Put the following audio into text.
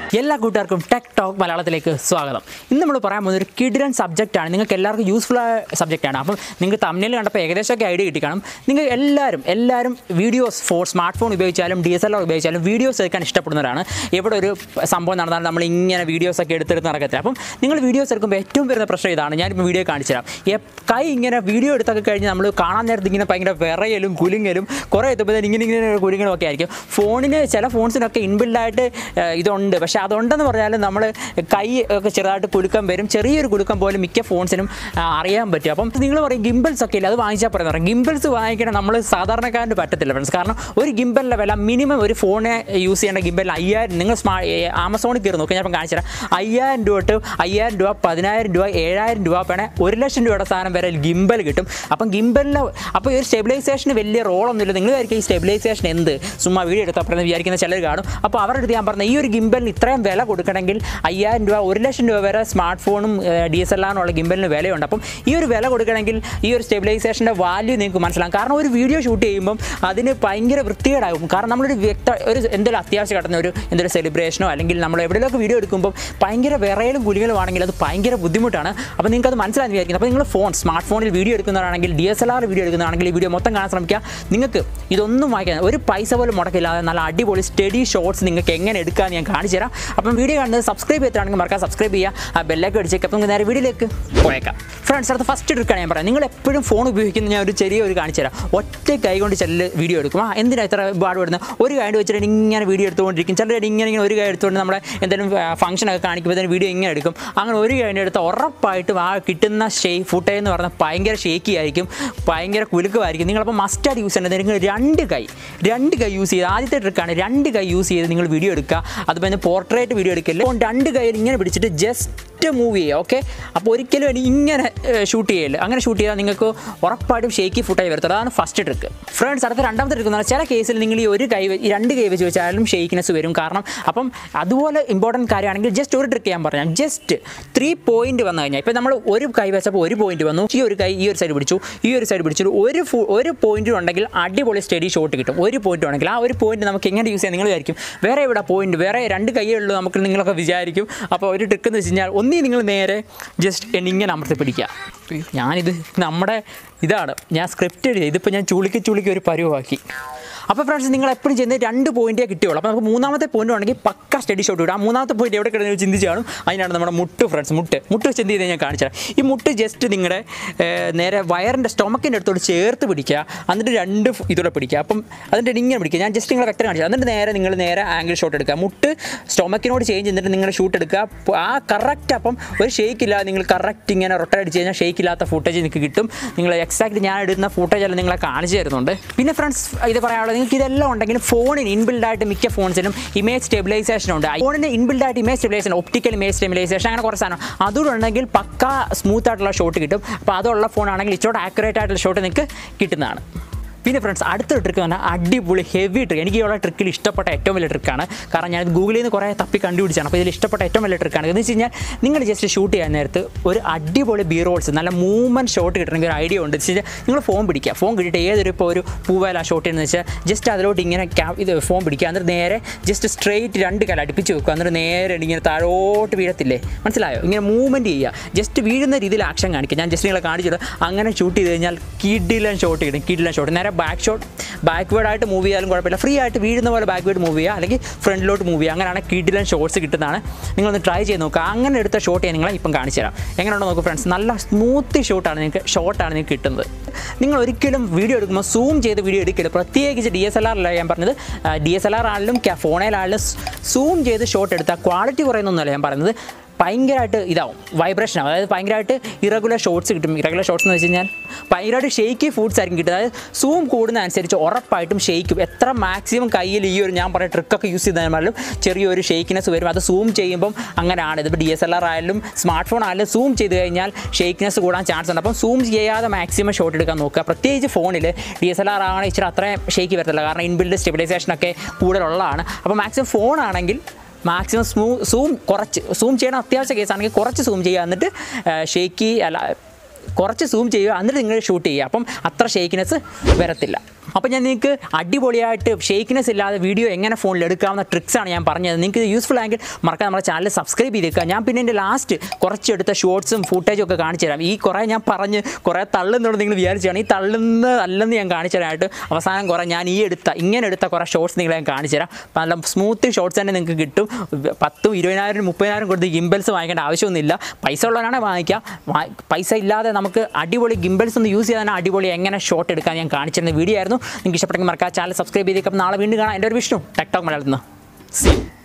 എല്ലാ കൂട്ടുകാർക്കും tech talk മലയാളത്തിലേക്ക് സ്വാഗതം ഇന്ന് നമ്മൾ പറയാൻ പോകുന്ന ഒരു കിഡിലൻ സബ്ജക്റ്റാണ് നിങ്ങൾക്ക് എല്ലാവർക്കും യൂസ്ഫുൾ ആയ സബ്ജക്റ്റാണ് അപ്പം നിങ്ങൾക്ക് തമ്മിൽ കണ്ടപ്പോൾ ഏകദേശമൊക്കെ ഐഡിയ കിട്ടിക്കാണും നിങ്ങൾ എല്ലാവരും എല്ലാവരും വീഡിയോസ് ഫോൺ സ്മാർട്ട് ഫോൺ ഉപയോഗിച്ചാലും ഡി എസ് എൽ ആർ ഉപയോഗിച്ചാലും വീഡിയോസ് എടുക്കാൻ ഇഷ്ടപ്പെടുന്നവരാണ് എവിടെ ഒരു സംഭവം നടന്നാലും നമ്മൾ ഇങ്ങനെ വീഡിയോസൊക്കെ എടുത്തെടുത്ത് നടക്കത്തില്ല അപ്പം നിങ്ങൾ വീഡിയോസ് എടുക്കുമ്പോൾ ഏറ്റവും വരുന്ന പ്രശ്നം ഇതാണ് ഞാനിപ്പോൾ വീഡിയോ കാണിച്ചു തരാം എപ്- കൈ ഇങ്ങനെ വീഡിയോ എടുത്തൊക്കെ കഴിഞ്ഞ് നമ്മൾ കാണാൻ നേരത്ത് ഇങ്ങനെ ഭയങ്കര വിറയലും കുലുങ്ങലും കുറേ എത്തുമ്പോൾ ഇങ്ങനെ ഇങ്ങനെ കുലുങ്ങലും ഒക്കെ ആയിരിക്കും ഫോണിന് ചില ഫോൺസിനൊക്കെ ഇൻബിൽഡായിട്ട് ഇതുണ്ട് പക്ഷേ അതുണ്ടെന്ന് പറഞ്ഞാൽ നമ്മൾ കൈ ഒക്കെ ചെറുതായിട്ട് കുലുക്കം വരും ചെറിയൊരു കുലുക്കം പോലും മിക്ക ഫോൺസിനും ആ, അറിയാൻ പറ്റും അപ്പം നിങ്ങൾ പറയും ഗിംബിൾസ് ഒക്കെ ഇല്ല അത് വാങ്ങിച്ചാൽ പറയുന്നത് പറയും ഗിംബിൾസ് വാങ്ങിക്കണം നമ്മൾ സാധാരണക്കാരന് പറ്റത്തില്ല ഫ്രണ്ട്സ് കാരണം ഒരു ഗിംബലിൻ്റെ വില മിനിമം ഒരു ഫോണ് യൂസ് ചെയ്യേണ്ട ഗിംബലിന് അയ്യായിരം നിങ്ങൾ സ്മാ ആമസോണിൽ കയറി നോക്കി ഞാൻ ഇപ്പം കാണിച്ചു തരാം അയ്യായിരം രൂപ തൊട്ട് അയ്യായിരം രൂപ പതിനായിരം രൂപ ഏഴായിരം രൂപ വേണേ ഒരു ലക്ഷം രൂപയുടെ സാധനം വരെ ഗിംബൽ കിട്ടും അപ്പം ഗിംബലിന് അപ്പോൾ ഈ ഒരു സ്റ്റെബിലൈസേഷന് വലിയ റോളൊന്നുമില്ല നിങ്ങൾ വിചാരിക്കും ഈ സ്റ്റെബിലൈസേഷൻ എന്ത് ചുമ്മാ വീഡിയോ എടുത്താൽ പറയുന്നത് വിചാരിക്കുന്ന ചിലർ കാണും അപ്പോൾ അവരുടെ അടുത്ത് ഞാൻ പറഞ്ഞ ഈ ഒരു ഗിംബലിന് ഇത്രയും വില കൊടുക്കണമെങ്കിൽ അയ്യായിരം രൂപ ഒരു ലക്ഷം രൂപ വരെ സ്മാർട്ട് ഫോണും ഡി എസ് എൽ ആറിനുള്ള ഗിംബലിന് വിലയുണ്ട് അപ്പം ഈ ഒരു വില കൊടുക്കണമെങ്കിൽ ഈ ഒരു സ്റ്റെബിലൈസേഷൻ്റെ വാല്യൂ നിങ്ങൾക്ക് മനസ്സിലാകും കാരണം ഒരു വീഡിയോ ഷൂട്ട് ചെയ്യുമ്പം അതിന് ഭയങ്കര വൃത്തികേടാകും കാരണം നമ്മളൊരു വ്യക്ത ഒരു എന്തെങ്കിലും അത്യാവശ്യം കിടന്ന ഒരു എന്തെങ്കിലും സെലിബ്രേഷനോ അല്ലെങ്കിൽ നമ്മൾ എവിടെയൊക്കെ വീഡിയോ എടുക്കുമ്പോൾ ഭയങ്കര വിറയലും കുലികളും ആണെങ്കിൽ അത് ഭയങ്കര ബുദ്ധിമുട്ടാണ് അപ്പോൾ നിങ്ങൾക്ക് അത് മനസ്സിലാക്കി വിചാരിക്കുന്നത് അപ്പോൾ നിങ്ങൾ ഫോൺ സ്മാർട്ട് ഫോണിൽ വീഡിയോ എടുക്കുന്നവരാണെങ്കിൽ D S L R video എടുക്കുന്നതാണെങ്കിൽ ഈ വീഡിയോ മൊത്തം കാണാൻ ശ്രമിക്കുക നിങ്ങൾക്ക് ഇതൊന്നും വായിക്കാൻ ഒരു പൈസ പോലും മുടക്കില്ലാതെ നല്ല അടിപൊളി സ്റ്റഡി ഷോർട്സ് നിങ്ങൾക്ക് എങ്ങനെ എടുക്കാമെന്ന് ഞാൻ കാണിച്ചു തരാം അപ്പം വീഡിയോ കാണുന്നത് സബ്സ്ക്രൈബ് ചെയ്തിട്ടാണെങ്കിൽ മറക്കാൻ സബ്സ്ക്രൈബ് ചെയ്യുക ആ ബെല്ലൊക്കെ അടിച്ചേക്ക് അപ്പം നമുക്ക് നേരെ വീഡിയോയിലേക്ക് പോയേക്കാം ഫ്രണ്ട്സ് അടുത്ത ഫസ്റ്റ് ട്രിക്കാണ് ഞാൻ പറയാം നിങ്ങൾ എപ്പോഴും ഫോൺ ഉപയോഗിക്കുന്ന ഞാൻ ഒരു ചെറിയ ഒരു കാണിച്ചു തരാം ഒറ്റ കൈ കൊണ്ട് ചില വീഡിയോ എടുക്കും ആ എന്തിനാ ഇത്ര പാടുപെടുന്നത് ഒരു കൈ കൊണ്ട് വെച്ചിട്ട് ഇങ്ങനെ വീഡിയോ എടുത്തുകൊണ്ടിരിക്കും ചിലർ ഇങ്ങനെ ഇങ്ങനെ ഒരു കൈ എടുത്തുകൊണ്ട് നമ്മുടെ എന്തെങ്കിലും ഫംഗ്ഷനൊക്കെ കാണിക്കുമ്പോൾ വീഡിയോ ഇങ്ങനെ എടുക്കും അങ്ങനെ ഒരു കൈ കൊണ്ട് എടുത്താൽ ഉറപ്പായിട്ടും ആ കിട്ടുന്ന ഷേ ഫുട്ടേജ് എന്ന് പറഞ്ഞാൽ ഭയങ്കര ഷേക്കി ആയിരിക്കും ഭയങ്കര കുലുക്കമായിരിക്കും നിങ്ങളപ്പോൾ മസ്റ്റായിട്ട് യൂസ് ചെയ്യേണ്ടത് നിങ്ങൾ രണ്ട് കൈ രണ്ട് കൈ യൂസ് ചെയ്ത് ആദ്യത്തെ ട്രിക്കാണ് രണ്ട് കൈ യൂസ് ചെയ്ത് നിങ്ങൾ വീഡിയോ എടുക്കുക അതുപോലെ പോർട്രേറ്റ് വീഡിയോ എടുക്കില്ല അപ്പോൾ രണ്ട് കൈയിൽ ഇങ്ങനെ പിടിച്ചിട്ട് ജസ്റ്റ് മൂവ് ചെയ്യുക ഓക്കെ അപ്പോൾ ഒരിക്കലും ഇനി ഇങ്ങനെ ഷൂട്ട് ചെയ്യില്ല അങ്ങനെ ഷൂട്ട് ചെയ്താൽ നിങ്ങൾക്ക് ഉറപ്പായിട്ടും ഷേക്കി ഫുട്ടായി വരത്തുള്ളൂ അതാണ് ഫസ്റ്റ് ട്രിക്ക് ഫ്രണ്ട്സ് അടുത്ത രണ്ടാമത്തെ ട്രിക്ക് എന്ന് പറഞ്ഞാൽ ചില കേസിൽ നിങ്ങൾ ഈ ഒരു കൈ വെ- ഈ രണ്ട് കൈ വെച്ച് വെച്ചാലും ഷേക്കിനെസ് വരും കാരണം അപ്പം അതുപോലെ ഇമ്പോർട്ടൻറ്റ് കാര്യമാണെങ്കിൽ ജസ്റ്റ് ഒരു ട്രിക്ക് ഞാൻ പറഞ്ഞാൽ ജസ്റ്റ് ത്രീ പോയിന്റ് വന്നു കഴിഞ്ഞാൽ ഇപ്പോൾ നമ്മൾ ഒരു കൈ വെച്ചപ്പോൾ ഒരു പോയിന്റ് വന്നു ഈ ഒരു കൈ ഈ ഒരു സൈഡ് പിടിച്ചു ഈ ഒരു സൈഡ് പിടിച്ചു ഒരു ഫു- ഒരു പോയിന്റ് ഉണ്ടെങ്കിൽ അടിപൊളി സ്റ്റഡി ഷോട്ട് കിട്ടും ഒരു പോയിന്റ് ഉണ്ടെങ്കിൽ ആ ഒരു പോയിന്റ് നമുക്ക് എങ്ങനെ യൂസ് ചെയ്യാം നിങ്ങൾ വിചാരിക്കും വേറെ ഇവിടെ പോയിന്റ് വേറെ രണ്ട് കൈയേ ഉള്ളൂ നമുക്ക് നിങ്ങളൊക്കെ വിചാരിക്കും അപ്പോൾ ഒരു ട്രിക്ക് എന്ന് വെച്ച് കഴിഞ്ഞാൽ ഒന്നീ നിങ്ങൾ നേരെ ജസ്റ്റ് ഇങ്ങനെ അമർത്തി പിടിക്കുക ഞാനിത് നമ്മുടെ ഇതാണ് ഞാൻ സ്ക്രിപ്റ്റ് എഴുതി ഇതിപ്പോൾ ഞാൻ ചുളിക്ക് ചുളിക്ക് ഒരു പരുവാക്കി അപ്പോൾ ഫ്രണ്ട്സ് നിങ്ങൾ എപ്പോഴും ചെയ്യുന്നത് രണ്ട് പോയിന്റേ കിട്ടിയുള്ളൂ അപ്പോൾ നമുക്ക് മൂന്നാമത്തെ പോയിന്റ് ഉണ്ടെങ്കിൽ പക്ക സ്റ്റഡി ഷോട്ട് കിട്ടും ആ മൂന്നാമത്തെ പോയിന്റ് എവിടെ കിടന്ന് ചിന്തിച്ച് കാണും അതിനാണ് നമ്മുടെ മുട്ട് ഫ്രണ്ട്സ് മുട്ട് മുട്ട് വെച്ച് എന്ത് ചെയ്താൽ ഞാൻ കാണിച്ചുതരാം ഈ മുട്ട് ജസ്റ്റ് നിങ്ങളുടെ ഏർ, നേരെ വയറിൻ്റെ സ്റ്റൊമക്കിൻ്റെ അടുത്തോട് ചേർത്ത് പിടിക്കുക എന്നിട്ട് രണ്ട് ഫ് ഇതൂടെ പിടിക്കുക അപ്പം അതിൻ്റെ ഇങ്ങനെ പിടിക്കുക ഞാൻ ജസ്റ്റ് നിങ്ങളെ വ്യക്തം കാണിച്ചു എന്നിട്ട് നേരെ നിങ്ങൾ നേരെ ആംഗിൾ ഷോട്ട് എടുക്കുക മുട്ട് സ്റ്റൊമക്കിനോട് ചേഞ്ച് ചെയ്തിട്ട് നിങ്ങൾ ഷൂട്ട് എടുക്കുക അപ്പോൾ ആ കറക്റ്റ് അപ്പം ഒരു ഷേക്ക് ഇല്ലാതെ നിങ്ങൾ കറക്റ്റ് ഇങ്ങനെ റൊട്ട അടിച്ച് കഴിഞ്ഞാൽ ഷേക്ക് ഇല്ലാത്ത ഫുട്ടേജ് നിങ്ങൾക്ക് കിട്ടും നിങ്ങൾ എക്സാക്ട് ഞാൻ എടുക്കുന്ന ഫുട്ടേജ് എല്ലാം നിങ്ങളെ കാണിച്ചു തരുന്നുണ്ട് പിന്നെ ഫ്രണ്ട്സ് ഇത് പറയാനുള്ളത് നിങ്ങൾക്ക് ഇതെല്ലാം ഉണ്ടെങ്കിൽ ഫോണിന് ഇൻബിൽഡ് ആയിട്ട് മിക്ക ഫോൺസിനും ഇമേജ് സ്റ്റെബിലൈസേഷൻ ഉണ്ട് ഫോണിന് ഇൻബിൽഡ് ആയിട്ട് image stabilisation optical image stabilisation അങ്ങനെ കുറച്ച് സാധനം അതുകൂടെ ഉണ്ടെങ്കിൽ പക്ക സ്മൂത്ത് ആയിട്ടുള്ള ഷോട്ട് കിട്ടും അപ്പോൾ അതുള്ള ഫോണാണെങ്കിൽ ഇച്ചോട്ട് ആക്യുറേറ്റ് ആയിട്ടുള്ള ഷോട്ട് നിങ്ങൾക്ക് കിട്ടുന്നതാണ് പിന്നെ ഫ്രണ്ട്സ് അടുത്തൊരു ട്രിക്ക് എന്ന് പറഞ്ഞാൽ അടിപൊളി ഹെവി ട്രിക്ക് എനിക്ക് ഈ ഉള്ള ട്രിക്കിൽ ഇഷ്ടപ്പെട്ട ഏറ്റവും വലിയ ട്രിക്കാണ് കാരണം ഞാൻ ഗൂഗിളിൽ നിന്ന് കുറേ തപ്പി കണ്ടുപിടിച്ചാണ് അപ്പോൾ ഇതിൽ ഇഷ്ടപ്പെട്ട ഏറ്റവും വലിയ ട്രിക്കാണ് എന്ന് വെച്ച് കഴിഞ്ഞാൽ നിങ്ങൾ ജസ്റ്റ് ഷൂട്ട് ചെയ്യാൻ നേരത്ത് ഒരു അടിപൊളി ബി റോൾസ് നല്ല മൂവ്മെൻറ്റ് ഷോട്ട് കിട്ടണമെങ്കിൽ ഒരു ഐഡിയ ഉണ്ട് എന്ന് വെച്ച് കഴിഞ്ഞാൽ നിങ്ങൾ ഫോൺ പിടിക്കുക ഫോൺ കിട്ടിയിട്ട് ഏതൊരു ഇപ്പോൾ ഒരു പൂവേല ഷോട്ട് ചെയ്യുന്നത് വെച്ചാൽ ജസ്റ്റ് അതിലോട്ട് ഇങ്ങനെ ക്യാ ഇത് ഫോൺ പിടിക്കുക എന്നിട്ട് നേരെ ജസ്റ്റ് സ്ട്രെയിറ്റ് രണ്ട് കാലം അടുപ്പിച്ച് വെക്കുക എന്നിട്ട് നേരെ ഇങ്ങനെ താഴോട്ട് വീഴത്തില്ലേ മനസ്സിലായോ ഇങ്ങനെ മൂവ്മെൻറ്റ് ചെയ്യുക ജസ്റ്റ് വീഴുന്ന രീതിയിൽ ആക്ഷൻ കാണിക്കുക ഞാൻ ജസ്റ്റ് നിങ്ങളെ കാണിച്ചിട്ട് അങ്ങനെ ഷൂട്ട് ചെയ്ത് കഴിഞ്ഞാൽ കിഡിലൻ ഷോട്ട് കിട്ടും കിഡിലൻ ഷോട്ട് നേരെ ബാക്ക് ഷോട്ട് ബാക്ക്വേഡ് ആയിട്ട് മൂവ് ചെയ്യാലും കുഴപ്പമില്ല ഫ്രീ ആയിട്ട് വീഴുന്ന പോലെ ബാക്ക്വേഡ് മൂവ് ചെയ്യുക അല്ലെങ്കിൽ ഫ്രണ്ടിലോട്ട് മൂവ് ചെയ്യുക അങ്ങനെയാണ് കിഡിലൻ ഷോട്ട്സ് കിട്ടുന്നതാണ് നിങ്ങളൊന്ന് ട്രൈ ചെയ്ത് നോക്കുക അങ്ങനെ എടുത്ത ഷോട്ട് ഞാൻ നിങ്ങളെ ഇപ്പം കാണിച്ചു തരാം എങ്ങനെയുണ്ടോ നോക്കുക ഫ്രണ്ട്സ് നല്ല സ്മൂത്ത് ഷോട്ടാണ് നിങ്ങൾക്ക് ഷോട്ടാണ് നിങ്ങൾക്ക് കിട്ടുന്നത് നിങ്ങൾ ഒരിക്കലും വീഡിയോ എടുക്കുമ്പോൾ സൂം ചെയ്ത് വീഡിയോ എടുക്കരുത് പ്രത്യേകിച്ച് ഡി എസ് എൽ ആറിലാണ് ഞാൻ പറഞ്ഞത് ഡി എസ് എൽ ആർ ആണെങ്കിലും ഫോണിലാണെങ്കിലും സൂം ചെയ്ത് ഷോട്ട് എടുത്താൽ ക്വാളിറ്റി കുറയുന്നൊന്നുമല്ല ഞാൻ പറയുന്നത് ഭയങ്കരമായിട്ട് ഇതാവും വൈബ്രേഷൻ ആവും അതായത് ഭയങ്കരമായിട്ട് ഇറഗുലർ ഷോട്ട്സ് കിട്ടും ഇറഗുലർ ഷോട്ട്സ് എന്ന് വെച്ച് കഴിഞ്ഞാൽ ഭയങ്കരമായിട്ട് ഷെയ്ക്കി ഫുഡ്സ് ആയിരിക്കും കിട്ടുക അതായത് സൂം കൂടുന്ന അനുസരിച്ച് ഉറപ്പായിട്ടും ഷെയ്ക്കും എത്ര മാക്സിമം കയ്യിൽ ഈ ഒരു ഞാൻ പറയുന്ന ട്രിക്കൊക്കെ യൂസ് ചെയ്താലും ചെറിയൊരു ഷെയ്ക്കിനെസ് വരും അത് സൂം ചെയ്യുമ്പം അങ്ങനെയാണ് ഇതിപ്പോൾ ഡി എസ് എൽ ആർ ആയാലും സ്മാർട്ട് ഫോൺ ആയാലും സൂം ചെയ്ത് കഴിഞ്ഞാൽ ഷെയ്ക്കിനെസ് കൂടാൻ ചാൻസ് ഉണ്ട് അപ്പം സൂം ചെയ്യാതെ മാക്സിമം ഷോട്ട് എടുക്കാൻ നോക്കുക പ്രത്യേകിച്ച് ഫോണിൽ ഡി എസ് എൽ ആർ ആണെങ്കിൽ ഇച്ചിരി അത്രയും ഷെയ്ക്ക് വരത്തില്ല കാരണം ഇൻബിൽഡ് സ്റ്റെബിലൈസേഷനൊക്കെ കൂടുതലുള്ളതാണ് അപ്പോൾ മാക്സിമം ഫോണാണെങ്കിൽ മാക്സിമം സ്മൂ സൂം കുറച്ച് സൂം ചെയ്യണം അത്യാവശ്യ കേസാണെങ്കിൽ കുറച്ച് സൂം ചെയ്യുക എന്നിട്ട് ഷേക്കി അല്ല കുറച്ച് സൂം ചെയ്യുക എന്നിട്ട് നിങ്ങൾ ഷൂട്ട് ചെയ്യുക അപ്പം അത്ര ഷേക്കിനെസ് വരത്തില്ല അപ്പോൾ ഞാൻ നിങ്ങൾക്ക് അടിപൊളിയായിട്ട് ഷേക്കിനെസ് ഇല്ലാതെ വീഡിയോ എങ്ങനെ ഫോണിൽ എടുക്കാവുന്ന ട്രിക്സാണ് ഞാൻ പറഞ്ഞത് നിങ്ങൾക്ക് ഇത് യൂസ്ഫുൾ ആയെങ്കിൽ മറക്കാൻ നമ്മുടെ ചാനൽ സബ്സ്ക്രൈബ് ചെയ്തേക്കുക ഞാൻ പിന്നെ എൻ്റെ ലാസ്റ്റ് കുറച്ചെടുത്ത ഷോർട്സും ഫുട്ടേജും ഒക്കെ കാണിച്ചു തരാം ഈ കുറേ ഞാൻ പറഞ്ഞ് കുറേ തള്ളുന്നുണ്ട് നിങ്ങൾ വിചാരിച്ചാണ് ഈ തള്ളുന്നതല്ലെന്ന് ഞാൻ കാണിച്ചു തരാനായിട്ട് അവസാനം കുറേ ഞാൻ ഈ എടുത്ത ഇങ്ങനെ എടുത്ത കുറേ ഷോർട്സ് നിങ്ങളെ ഞാൻ കാണിച്ചു തരാം നല്ല സ്മൂത്ത് ഷോർട്സ് തന്നെ നിങ്ങൾക്ക് കിട്ടും പത്തും ഇരുപതിനായിരം മുപ്പതിനായിരം കൊടുത്ത് ഗിംബൽസ് വാങ്ങിക്കേണ്ട ആവശ്യമൊന്നുമില്ല പൈസ ഉള്ളവരാണെങ്കിൽ വാങ്ങിക്കാം വാ- പൈസ ഇല്ലാതെ നമുക്ക് അടിപൊളി ഗിംബൽസ് ഒന്ന് യൂസ് ചെയ്താൽ അടിപൊളി എങ്ങനെ ഷോട്ട് എടുക്കാൻ ഞാൻ കാണിച്ചിരുന്ന വീഡിയോ ആയിരുന്നു നിങ്ങൾക്ക് ഇഷ്ടപ്പെട്ടെങ്കിൽ മറക്കാം ചാനൽ സബ്സ്ക്രൈബ് ചെയ്തേക്കാം നാളെ വീണ്ടും കാണാം എൻ്റെ ഒരു വിഷ്ണു ടെക്ടോക്ക് മലയാളത്തിൽ നിന്ന് സി